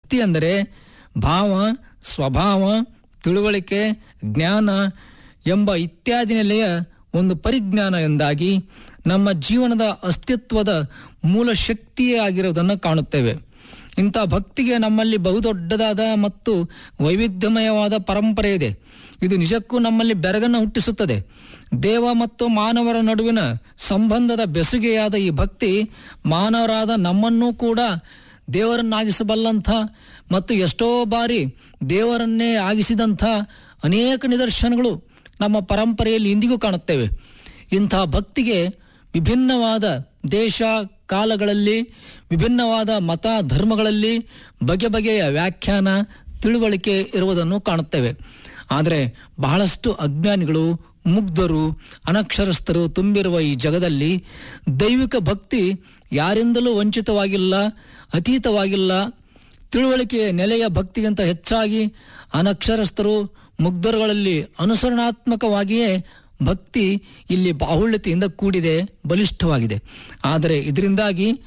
ಭಕ್ತಿ ಅಂದರೆ ಭಾವ ಸ್ವಭಾವ ತಿಳುವಳಿಕೆ ಜ್ಞಾನ ಎಂಬ ಇತ್ಯಾದಿ ನೆಲೆಯ ಒಂದು ಪರಿಜ್ಞಾನ ಎಂದಾಗಿ ನಮ್ಮ ಜೀವನದ ಅಸ್ತಿತ್ವದ ಮೂಲ ಶಕ್ತಿಯೇ ಆಗಿರುವುದನ್ನು ಕಾಣುತ್ತೇವೆ ಇಂಥ ಭಕ್ತಿಗೆ ನಮ್ಮಲ್ಲಿ ಬಹುದೊಡ್ಡದಾದ ಮತ್ತು ವೈವಿಧ್ಯಮಯವಾದ ಪರಂಪರೆ ಇದೆ ಇದು ನಿಜಕ್ಕೂ ನಮ್ಮಲ್ಲಿ ಬೆರಗನ್ನು ಹುಟ್ಟಿಸುತ್ತದೆ ದೇವ ಮತ್ತು ಮಾನವರ ನಡುವಿನ ಸಂಬಂಧದ ಬೆಸುಗೆಯಾದ ಈ ಭಕ್ತಿ ಮಾನವರಾದ ನಮ್ಮನ್ನೂ ಕೂಡ ದೇವರನ್ನಾಗಿಸಬಲ್ಲಂಥ ಮತ್ತು ಎಷ್ಟೋ ಬಾರಿ ದೇವರನ್ನೇ ಆಗಿಸಿದಂಥ ಅನೇಕ ನಿದರ್ಶನಗಳು ನಮ್ಮ ಪರಂಪರೆಯಲ್ಲಿ ಇಂದಿಗೂ ಕಾಣುತ್ತೇವೆ ಇಂಥ ಭಕ್ತಿಗೆ ವಿಭಿನ್ನವಾದ ದೇಶ ಕಾಲಗಳಲ್ಲಿ ವಿಭಿನ್ನವಾದ ಮತ ಧರ್ಮಗಳಲ್ಲಿ ಬಗೆ ಬಗೆಯ ವ್ಯಾಖ್ಯಾನ ತಿಳುವಳಿಕೆ ಇರುವುದನ್ನು ಕಾಣುತ್ತೇವೆ ಆದರೆ ಬಹಳಷ್ಟು ಅಜ್ಞಾನಿಗಳು ಮುಗ್ಧರು ಅನಕ್ಷರಸ್ಥರು ತುಂಬಿರುವ ಈ ಜಗದಲ್ಲಿ ದೈವಿಕ ಭಕ್ತಿ ಯಾರಿಂದಲೂ ವಂಚಿತವಾಗಿಲ್ಲ ಅತೀತವಾಗಿಲ್ಲ ತಿಳುವಳಿಕೆಯ ನೆಲೆಯ ಭಕ್ತಿಗಿಂತ ಹೆಚ್ಚಾಗಿ ಅನಕ್ಷರಸ್ಥರು ಮುಗ್ಧರುಗಳಲ್ಲಿ ಅನುಸರಣಾತ್ಮಕವಾಗಿಯೇ ಭಕ್ತಿ ಇಲ್ಲಿ ಬಾಹುಳ್ಯತೆಯಿಂದ ಕೂಡಿದೆ ಬಲಿಷ್ಠವಾಗಿದೆ ಆದರೆ ಇದರಿಂದಾಗಿ